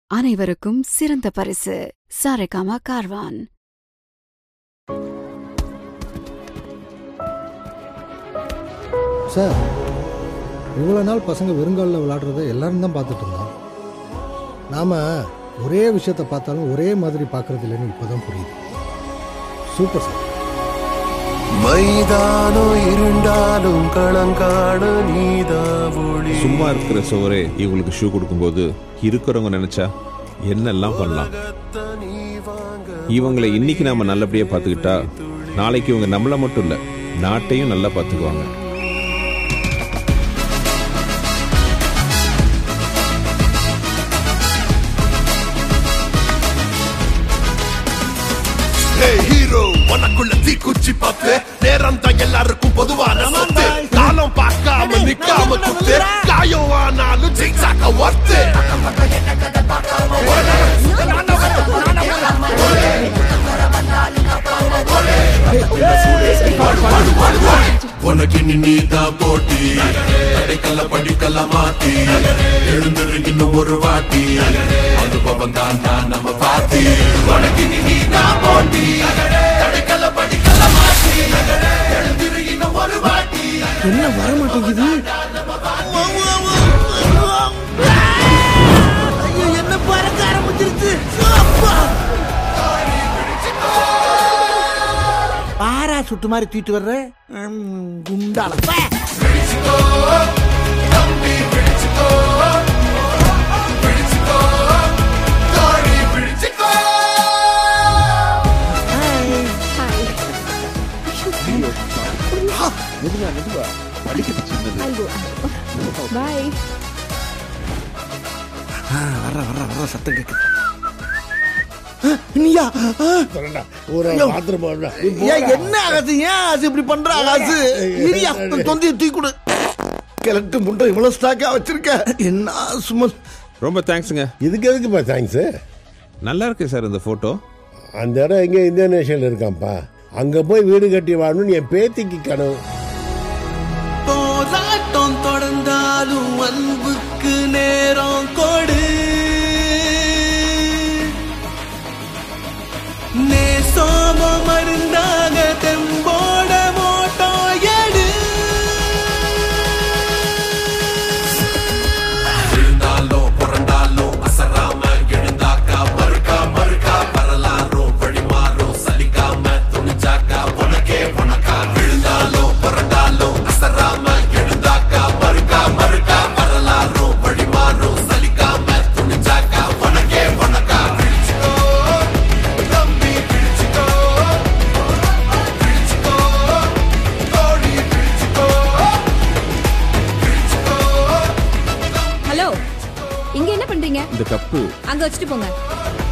அனைவருக்கும் சிறந்த பரிசு சாரேகாமா கார்வான் சார் இவ்வளோ நாள் பசங்க வெறுங்காலில் விளையாடுறத எல்லாரும் தான் பார்த்துட்டு இருந்தோம் நாம் ஒரே விஷயத்தை பார்த்தாலும் ஒரே மாதிரி பார்க்கறது இல்லைன்னு இப்போ தான் புரியுது சூப்பர் சார் மைதானம் இருண்டாலும் களங்காண நீதா ஒளி சும்மா இருக்கிற சோரே இவங்களுக்கு ஷூ கொடுக்கும்போது இருக்கிறவங்க நினைச்சா என்னெல்லாம் பண்ணலாம் நீ வாங்க இவங்களை இன்னைக்கு நாம நல்லபடியா பார்த்துக்கிட்டா நாளைக்கு இவங்க நம்மள மட்டும் இல்ல நாட்டையும் நல்லா பார்த்துக்குவாங்க ஹே ஹீரோ உனக்குள்ள தீக்குச்சி பத்து நேரம் தான் எல்லாருக்கும் பொதுவான சொத்து காலம் பார்க்காம நிக்காம குத்து காயம் ஆனாலும் ஜெயிச்சாக்க ஒர்த்து உனக்கு இனி நீதான் போட்டி அடைக்கல படிக்கல மாத்தி எழுந்துரு இன்னும் ஒரு வாட்டி அனுபவம் தான் நான் நம்ம பாத்தி உனக்கு இனி நீதான் போட்டி அடைக்கல படிக்கல மாத்தி எழுந்துரு இன்னும் ஒரு வாட்டி என்ன வர மாட்டேங்குது ஐயோ என்ன பறக்க ஆரம்பிச்சிருச்சு அப்பா! பாரா சுட்டு மாதிரி தூக்கிட்டு வர்ற ம், குண்டால பே! தம்பி பிடிச்சுக்கோ பிடிச்சுக்கோ தோழி பிடிச்சுக்கோ ஆ, வர்ற வர்ற வர்ற சத்தம் கேக்குது ஆ, நீயா ஆ, ஒரு ஐயோ. பாத்திரம் போடுறா. ஏன் என்ன ஆகாசு ஏன் ஆகாசு இப்படி பண்ற ஆகாசு இரியா தொந்தி தூக்கி கொடு கிழட்டு முட்டை இவ்வளவு ஸ்டாக்கா வச்சிருக்க என்ன சும்மா ரொம்ப தேங்க்ஸுங்க இதுக்கு எதுக்குப்பா தேங்க்ஸ் நல்லா இருக்கு சார் இந்த போட்டோ அந்த இடம் எங்க இந்தோனேஷியால இருக்கான்ப்பா அங்க போய் வீடு கட்டி வாழணும்னு என் பேத்திக்கு கனவு போராட்டம் தொடர்ந்தாலும் அன்புக்கு நேரம் கொடு நேசோம மருந்தாக தெம்போட மோட்டோ எடு விழுந்தாலும் புரண்டாலும் அசராம எழுந்தாக்கா மறுக்கா மறுக்கா வரலாறும் வழிமாறும் சலிக்காம துணிச்சாக்கா உனக்கே உனக்கா விழுந்தாலும் புரண்டாலும் அசராம எழுந்தாக்கா மறுக்கா மறுக்கா வரலாறும் வழிமாறும் சலிக்காம துணிச்சாக்கா உனக்கே உனக்கா பிடிச்சுக்கோ தம்பி பிடிச்சுக்கோ பிடிச்சுக்கோ தோழி பிடிச்சுக்கோ பிடிச்சுக்கோ ஹலோ இங்க என்ன பண்றீங்க இந்த கப்பு அங்க வச்சுட்டு போங்க